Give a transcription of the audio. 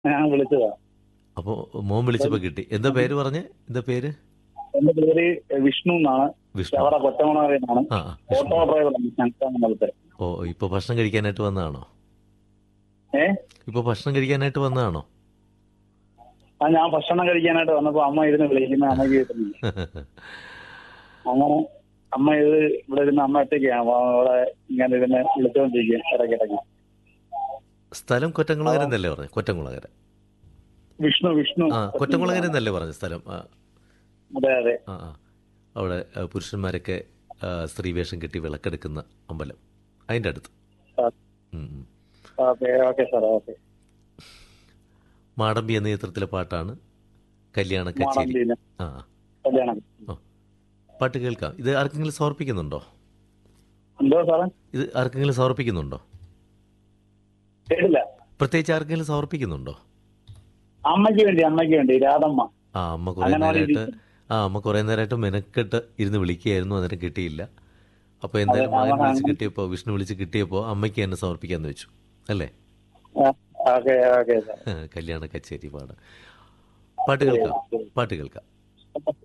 ഞാൻ വിളിച്ചതാ അപ്പോൾ മോൻ വിളിച്ചപ്പോൾ കിട്ടി എന്താ പേര് പറഞ്ഞ് എന്താ പേര് എന്റെ പേര് വിഷ്ണു എന്നാണ് വിഷ്ണു അവിടെ കൊറ്റമണവരെന്നാണ് ആ ആ, വിഷ്ണു ഓട്ടോ ഡ്രൈവറാണ് ഞങ്ങൾക്ക് ഓ ഇപ്പോൾ ഭക്ഷണം കഴിക്കാനായിട്ട് വന്നതാണോ ഏ ഇപ്പോൾ ഭക്ഷണം കഴിക്കാനായിട്ട് വന്നതാണോ ആ ഞാൻ ഭക്ഷണം കഴിക്കാനായിട്ട് വന്നപ്പോ അമ്മ ഇരുന്ന് വിളിക്കുന്ന അമ്മയ്ക്ക് കിട്ടുന്നില്ല അങ്ങനെ അമ്മ ഇത് ഇവിടെ ഇരുന്ന് അമ്മ ഒറ്റയ്ക്കാണ് അപ്പൊ അവിടെ ഇങ്ങനെ ഇരുന്ന് വിളിച്ചോണ്ടിരിക്കുക ഇടയ്ക്കിടയ്ക്ക് സ്ഥലം കൊറ്റംകുളകര എന്നല്ലേ പറഞ്ഞത് കൊറ്റംകുളകര വിഷ്ണു വിഷ്ണു ആ കൊറ്റംകുളകര എന്നല്ലേ പറഞ്ഞ സ്ഥലം ആ അതെ അതെ ആ ആ അവിടെ ആ, പുരുഷന്മാരൊക്കെ ആ, സ്ത്രീവേഷം കെട്ടി വിളക്കെടുക്കുന്ന അമ്പലം അതിൻ്റെ അടുത്ത് ആ. ഉം, ഉം. Okay okay sir okay Madambi എന്ന ചിത്രത്തിലെ പാട്ടാണ് കല്യാണ കച്ചേരി മാടമ്പിയില് ആ കല്യാണം പാട്ട് കേൾക്കാം ഇത് ആർക്കെങ്കിലും സമർപ്പിക്കുന്നുണ്ടോ എന്തോ സാറേ ഇത് ആർക്കെങ്കിലും സമർപ്പിക്കുന്നുണ്ടോ കേട്ടില്ല പ്രത്യേകിച്ച് ആർക്കെങ്കിലും സമർപ്പിക്കുന്നുണ്ടോ അമ്മയ്ക്ക് വേണ്ടി അമ്മയ്ക്ക് വേണ്ടി രാധമ്മ ആ അമ്മ കുറേ അങ്ങനെ നേരമായിട്ട് ആ അമ്മ കുറേ നേരമായിട്ട് മെനക്കെട്ട് ഇരുന്ന് വിളിക്കുകയായിരുന്നു അന്നേരം കിട്ടിയില്ല അപ്പോൾ എന്തായാലും അതെ, മകൻ അവൻ വിളിച്ച് അങ്ങനെ- കിട്ടിയപ്പോൾ വിഷ്ണു വിളിച്ച് കിട്ടിയപ്പോൾ അമ്മയ്ക്ക് തന്നെ സമർപ്പിക്കാമെന്ന് വെച്ചു അല്ലേ ഓക്കെ ഓക്കെ സാർ കല്യാണ കച്ചേരി പാടാം പാട്ട് കേൾക്കാം പാട്ട് കേൾക്കാം